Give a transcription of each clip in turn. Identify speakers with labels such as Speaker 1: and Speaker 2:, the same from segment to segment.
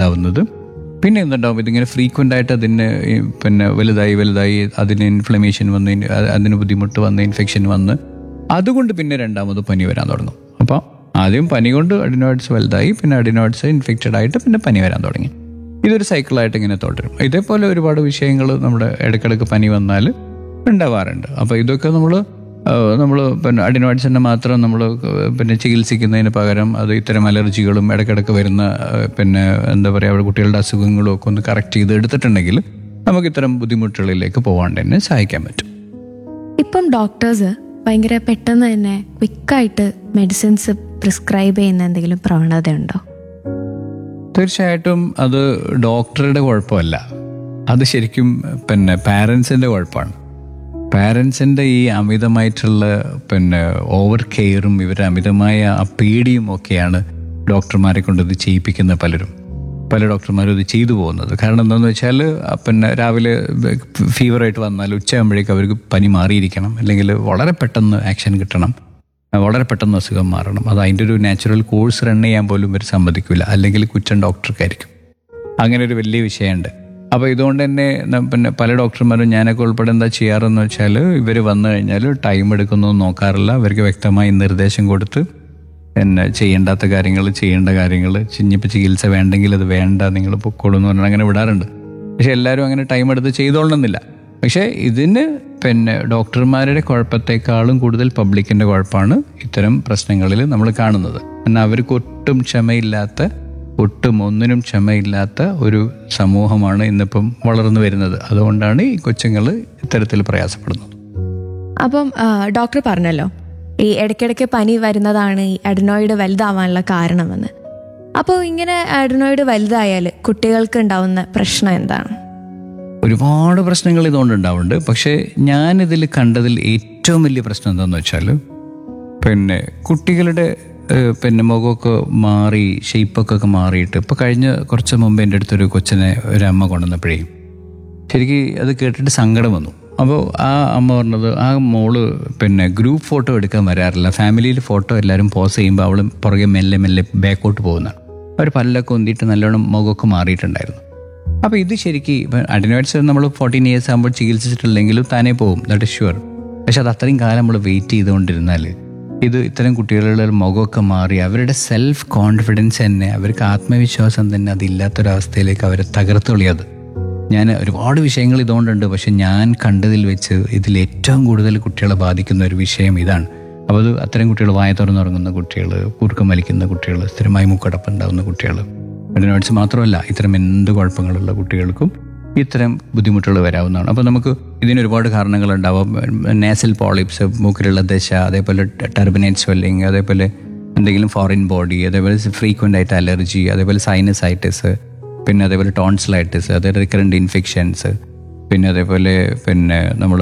Speaker 1: ഉണ്ടാവുന്നത് പിന്നെ എന്തുണ്ടാവും ഇതിങ്ങനെ ഫ്രീക്വൻ്റ് ആയിട്ട് അതിന് ഈ പിന്നെ വലുതായി വലുതായി അതിന് ഇൻഫ്ലമേഷൻ വന്ന് ഇൻ- അ- അതിന് ബുദ്ധിമുട്ട് വന്ന് ഇൻഫെക്ഷൻ വന്ന് അതുകൊണ്ട് പിന്നെ രണ്ടാമത് പനി വരാൻ തുടങ്ങും അപ്പോൾ ആദ്യം പനി കൊണ്ട് അഡിനോയിഡ്സ് വലുതായി പിന്നെ അഡിനോയിഡ്സ് ഇൻഫെക്റ്റഡ് ആയിട്ട് പിന്നെ പനി വരാൻ തുടങ്ങി ഇതൊരു സൈക്കിളായിട്ട് ഇങ്ങനെ തുടരും ഇതേപോലെ ഒരുപാട് വിഷയങ്ങൾ നമ്മുടെ ഇടയ്ക്കിടയ്ക്ക് പനി വന്നാൽ ഉണ്ടാവാറുണ്ട് അപ്പോൾ ഇതൊക്കെ നമ്മൾ നമ്മൾ പിന്നെ അഡിനോയിഡ്സിനെ മാത്രം നമ്മൾ പിന്നെ ചികിത്സിക്കുന്നതിന് പകരം അത് ഇത്തരം അലർജികളും ഇടയ്ക്കിടയ്ക്ക് വരുന്ന ആ, പിന്നെ എന്താ പറയുക അവിടെ കുട്ടികളുടെ അസുഖങ്ങളും ഒക്കെ ഒന്ന് കറക്റ്റ് ചെയ്ത് എടുത്തിട്ടുണ്ടെങ്കിൽ നമുക്ക് ഇത്തരം ബുദ്ധിമുട്ടുകളിലേക്ക് പോകാണ്ട് തന്നെ സഹായിക്കാൻ പറ്റും
Speaker 2: ഇപ്പം ഡോക്ടേഴ്സ് ഭയങ്കര പെട്ടെന്ന് തന്നെ ക്വിക്കായിട്ട് മെഡിസിൻസ് പ്രിസ്ക്രൈബ് ചെയ്യുന്ന എന്തെങ്കിലും പ്രവണതയുണ്ടോ
Speaker 1: തീർച്ചയായിട്ടും അത് ഡോക്ടറുടെ കുഴപ്പമല്ല അത് ശരിക്കും പിന്നെ പാരൻസിൻ്റെ കുഴപ്പമാണ് പാരൻസിൻ്റെ ഈ അമിതമായിട്ടുള്ള പിന്നെ ഓവർ കെയറും ഇവരുടെ അമിതമായ ആ പേടിയും ഒക്കെയാണ് ഡോക്ടർമാരെ കൊണ്ട് ഇത് ചെയ്യിപ്പിക്കുന്ന പലരും പല ഡോക്ടർമാരും ഇത് ചെയ്തു പോകുന്നത് കാരണം എന്താണെന്ന് വെച്ചാൽ ആ പിന്നെ രാവിലെ ഫീവറായിട്ട് വന്നാൽ ഉച്ചയാകുമ്പോഴേക്കും അവർക്ക് പനി മാറിയിരിക്കണം അല്ലെങ്കിൽ വളരെ പെട്ടെന്ന് ആക്ഷൻ കിട്ടണം വളരെ പെട്ടെന്ന് അസുഖം മാറണം അത് അതിൻ്റെ ഒരു നാച്ചുറൽ കോഴ്സ് റൺ ചെയ്യാൻ പോലും ഇവർ സമ്മതിക്കില്ല അല്ലെങ്കിൽ കുറ്റം ഡോക്ടർക്കായിരിക്കും അങ്ങനെ ഒരു വലിയ വിഷയമുണ്ട് അപ്പോൾ ഇതുകൊണ്ട് തന്നെ ന- പിന്നെ പല ഡോക്ടർമാരും ഞാനൊക്കെ ഉൾപ്പെടെ എന്താ ചെയ്യാറെന്ന് വെച്ചാൽ ഇവർ വന്നു കഴിഞ്ഞാൽ ടൈം എടുക്കുന്നൊന്നും നോക്കാറില്ല അവർക്ക് വ്യക്തമായി നിർദ്ദേശം കൊടുത്ത് പിന്നെ ചെയ്യേണ്ടാത്ത കാര്യങ്ങൾ ചെയ്യേണ്ട കാര്യങ്ങൾ ഇനിയിപ്പോൾ ചികിത്സ വേണ്ടെങ്കിൽ അത് വേണ്ട നിങ്ങൾ പൊക്കോളൂ എന്ന് പറഞ്ഞാൽ അങ്ങനെ വിടാറുണ്ട് പക്ഷെ എല്ലാവരും അങ്ങനെ ടൈം എടുത്ത് ചെയ്തോളണമെന്നില്ല പക്ഷേ ഇതിന് പിന്നെ ഡോക്ടർമാരുടെ കുഴപ്പത്തെക്കാളും കൂടുതൽ പബ്ലിക്കിൻ്റെ കുഴപ്പമാണ് ഇത്തരം പ്രശ്നങ്ങളിൽ നമ്മൾ കാണുന്നത് എന്നാൽ അവർക്ക് ഒട്ടും ക്ഷമയില്ലാത്ത ഒട്ടും ഒന്നിനും ക്ഷമയില്ലാത്ത ഒരു സമൂഹമാണ് ഇന്നിപ്പം വളർന്നു വരുന്നത് അതുകൊണ്ടാണ് ഈ കൊച്ചുങ്ങൾ ഇത്തരത്തിൽ പ്രയാസപ്പെടുന്നത്
Speaker 2: അപ്പം ആ, ഡോക്ടർ പറഞ്ഞല്ലോ ഈ ഇടയ്ക്കിടയ്ക്ക് പനി വരുന്നതാണ് ഈ അഡിനോയിഡ് വലുതാവാനുള്ള കാരണമെന്ന് അപ്പോൾ ഇങ്ങനെ അഡിനോയിഡ് വലുതായാൽ കുട്ടികൾക്ക് ഉണ്ടാവുന്ന പ്രശ്നം എന്താണ്
Speaker 1: ഒരുപാട് പ്രശ്നങ്ങൾ ഇതുകൊണ്ട് ഉണ്ടാവുന്നുണ്ട് പക്ഷേ ഞാനിതിൽ കണ്ടതിൽ ഏറ്റവും വലിയ പ്രശ്നം എന്താണെന്ന് വെച്ചാൽ പിന്നെ കുട്ടികളുടെ ഏഹ്, പിന്നെ മുഖമൊക്കെ മാറി ഷെയ്പ്പൊക്കെ ഒക്കെ മാറിയിട്ട് ഇപ്പോൾ കഴിഞ്ഞ കുറച്ച് മുമ്പ് എൻ്റെ അടുത്തൊരു കൊച്ചിനെ ഒരു അമ്മ കൊണ്ടുവന്നപ്പോഴേ ശരിക്കും അത് കേട്ടിട്ട് സങ്കടം വന്നു അപ്പോൾ ആ അമ്മ പറഞ്ഞത് ആ മോള് പിന്നെ ഗ്രൂപ്പ് ഫോട്ടോ എടുക്കാൻ വരാറില്ല ഫാമിലിയിൽ ഫോട്ടോ എല്ലാവരും പോസ് ചെയ്യുമ്പോൾ അവൾ പുറകെ മെല്ലെ മെല്ലെ ബാക്കോട്ട് പോകുന്നതാണ് അവർ പല്ലൊക്കെ ഒന്തിയിട്ട് നല്ലോണം മുഖമൊക്കെ മാറിയിട്ടുണ്ടായിരുന്നു അപ്പോൾ ഇത് ശരിക്കും ഇപ്പം അഡിനോയിഡ്സ് നമ്മൾ ഫോർട്ടീൻ ഇയേഴ്സ് ആകുമ്പോൾ ചികിത്സിച്ചിട്ടില്ലെങ്കിലും താനേ പോകും ദാറ്റ് ഇസ് ഷുവർ പക്ഷെ അത് അത്രയും കാലം നമ്മൾ വെയിറ്റ് ചെയ്തുകൊണ്ടിരുന്നാൽ ഇത് ഇത്തരം കുട്ടികളുടെ മുഖമൊക്കെ മാറി അവരുടെ സെൽഫ് കോൺഫിഡൻസ് തന്നെ അവർക്ക് ആത്മവിശ്വാസം തന്നെ അതില്ലാത്തൊരവസ്ഥയിലേക്ക് അവരെ തകർത്തുള്ളിയത് ഞാൻ ഒരുപാട് വിഷയങ്ങൾ ഇതുകൊണ്ടുണ്ട് പക്ഷെ ഞാൻ കണ്ടതിൽ വെച്ച് ഇതിൽ ഏറ്റവും കൂടുതൽ കുട്ടികളെ ബാധിക്കുന്ന ഒരു വിഷയം ഇതാണ് അപ്പോൾ അത് അത്തരം കുട്ടികൾ വായ തുറന്നുറങ്ങുന്ന കുട്ടികൾ കൂർക്കം വലിക്കുന്ന കുട്ടികൾ സ്ഥിരമായി മൂക്കടപ്പ് ഉണ്ടാകുന്ന കുട്ടികൾ അഡിനോയിഡ്സ് മാത്രമല്ല ഇത്തരം എന്ത് കുഴപ്പങ്ങളുള്ള കുട്ടികൾക്കും ഇത്തരം ബുദ്ധിമുട്ടുകൾ വരാവുന്നതാണ് അപ്പോൾ നമുക്ക് ഇതിന് ഒരുപാട് കാരണങ്ങളുണ്ടാവും നേസൽ പോളിപ്സ് മൂക്കിലുള്ള ദശ അതേപോലെ ടർബിനേറ്റ് സ്വെല്ലിങ് അതേപോലെ എന്തെങ്കിലും ഫോറിൻ ബോഡി അതേപോലെ ഫ്രീക്വൻ്റ് ആയിട്ട് അലർജി അതേപോലെ സൈനസൈറ്റിസ് പിന്നെ അതേപോലെ ടോൺസിലൈറ്റിസ് അതായത് റിക്കറൻറ്റ് ഇൻഫെക്ഷൻസ് പിന്നെ അതേപോലെ പിന്നെ നമ്മൾ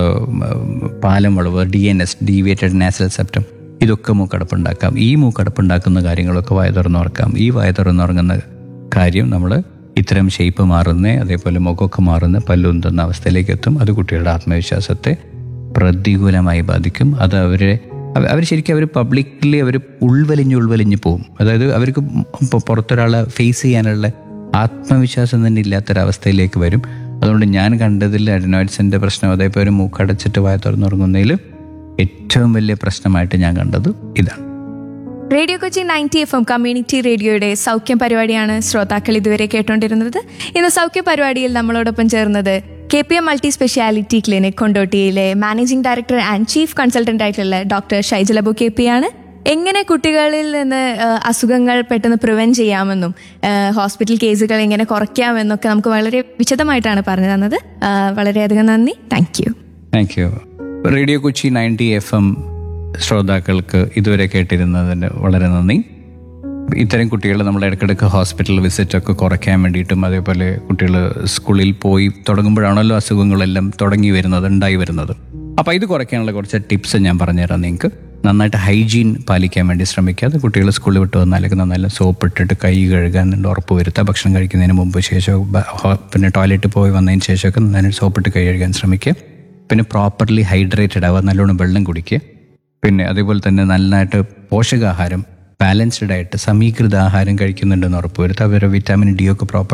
Speaker 1: പാലം വളവ് D N S deviated nasal septum ഇതൊക്കെ മൂക്കടപ്പുണ്ടാക്കാം ഈ മൂക്കടപ്പുണ്ടാക്കുന്ന കാര്യങ്ങളൊക്കെ വായ തുറന്നുറക്കാം ഈ വായ തുറന്നുറങ്ങുന്ന കാര്യം നമ്മൾ ഇത്തരം ഷേപ്പ് മാറുന്ന അതേപോലെ മുഖമൊക്കെ മാറുന്ന പല്ലുന്തുന്ന അവസ്ഥയിലേക്ക് എത്തും അത് കുട്ടികളുടെ ആത്മവിശ്വാസത്തെ പ്രതികൂലമായി ബാധിക്കും അത് അവരെ അവർ ശരിക്കും അവർ പബ്ലിക്കലി അവർ ഉൾവലിഞ്ഞ് ഉൾവലിഞ്ഞ് പോകും അതായത് അവർക്ക് ഇപ്പോൾ പുറത്തൊരാളെ ഫേസ് ചെയ്യാനുള്ള ആത്മവിശ്വാസം തന്നെ ഇല്ലാത്തൊരവസ്ഥയിലേക്ക് വരും അതുകൊണ്ട് ഞാൻ കണ്ടതിൽ അഡിനോയിഡ്സിൻ്റെ പ്രശ്നം അതേപോലെ ഒരു മൂക്കടച്ചിട്ട് വായ തുറന്നുറങ്ങുന്നതിൽ ഏറ്റവും വലിയ പ്രശ്നമായിട്ട് ഞാൻ കണ്ടത് ഇതാണ്
Speaker 2: radio Kochi ninety F M community റേഡിയോയുടെ സൗഖ്യം പരിപാടിയാണ് ശ്രോതാക്കൾ ഇതുവരെ കേട്ടുകൊണ്ടിരുന്നത് ഇന്ന് സൗഖ്യ പരിപാടിയിൽ നമ്മളോടൊപ്പം ചേർന്നത് K P M multi speciality clinic കൊണ്ടോട്ടിയിലെ managing director and chief consultant ആയിട്ടുള്ള ഡോക്ടർ ഷൈജലബു കെ പി ആണ് എങ്ങനെ കുട്ടികളിൽ നിന്ന് ആ, അസുഖങ്ങൾ പെട്ടെന്ന് പ്രിവെന്റ് ചെയ്യാമെന്നും ആ, ഹോസ്പിറ്റൽ കേസുകൾ എങ്ങനെ കുറയ്ക്കാമെന്നൊക്കെ നമുക്ക് വളരെ വിശദമായിട്ടാണ് പറഞ്ഞു തന്നത് ആ, വളരെയധികം നന്ദി thank you
Speaker 1: thank you radio Kochi ninety F M ശ്രോതാക്കൾക്ക് ഇതുവരെ കേട്ടിരുന്നതിന് വളരെ നന്ദി ഇത്തരം കുട്ടികൾ നമ്മൾ ഇടയ്ക്കിടയ്ക്ക് ഹോസ്പിറ്റൽ വിസിറ്റ് ഒക്കെ കുറയ്ക്കാൻ വേണ്ടിയിട്ടും അതേപോലെ കുട്ടികൾ സ്കൂളിൽ പോയി തുടങ്ങുമ്പോഴാണല്ലോ അസുഖങ്ങളെല്ലാം തുടങ്ങി വരുന്നത് ഉണ്ടായി വരുന്നത് അപ്പോൾ ഇത് കുറയ്ക്കാനുള്ള കുറച്ച് ടിപ്സ് ഞാൻ പറഞ്ഞുതരാം നിങ്ങൾക്ക് നന്നായിട്ട് ഹൈജീൻ പാലിക്കാൻ വേണ്ടി ശ്രമിക്കുക അത് കുട്ടികൾ സ്കൂളിൽ വിട്ട് വന്നാലൊക്കെ നന്നായി സോപ്പ് ഇട്ടിട്ട് കൈ കഴുകാൻ ഉറപ്പ് വരുത്തുക ഭക്ഷണം കഴിക്കുന്നതിന് മുമ്പ് ശേഷം ബ- ഹോ- പിന്നെ ടോയ്ലറ്റിൽ പോയി വന്നതിന് ശേഷമൊക്കെ നന്നായിട്ട് സോപ്പിട്ട് കൈ കഴുകാൻ ശ്രമിക്കുക പിന്നെ പ്രോപ്പർലി ഹൈഡ്രേറ്റഡ് ആവുക നല്ലോണം വെള്ളം കുടിക്കുക പിന്നെ അതേപോലെ തന്നെ നന്നായിട്ട് പോഷകാഹാരം ബാലൻസ്ഡ് ആയിട്ട് സമീകൃത ആഹാരം കഴിക്കുന്നുണ്ടെന്ന് ഉറപ്പുവരുത്തുക അവരുടെ വിറ്റാമിൻ ഡി ഒക്കെ പ്രോപ്പർ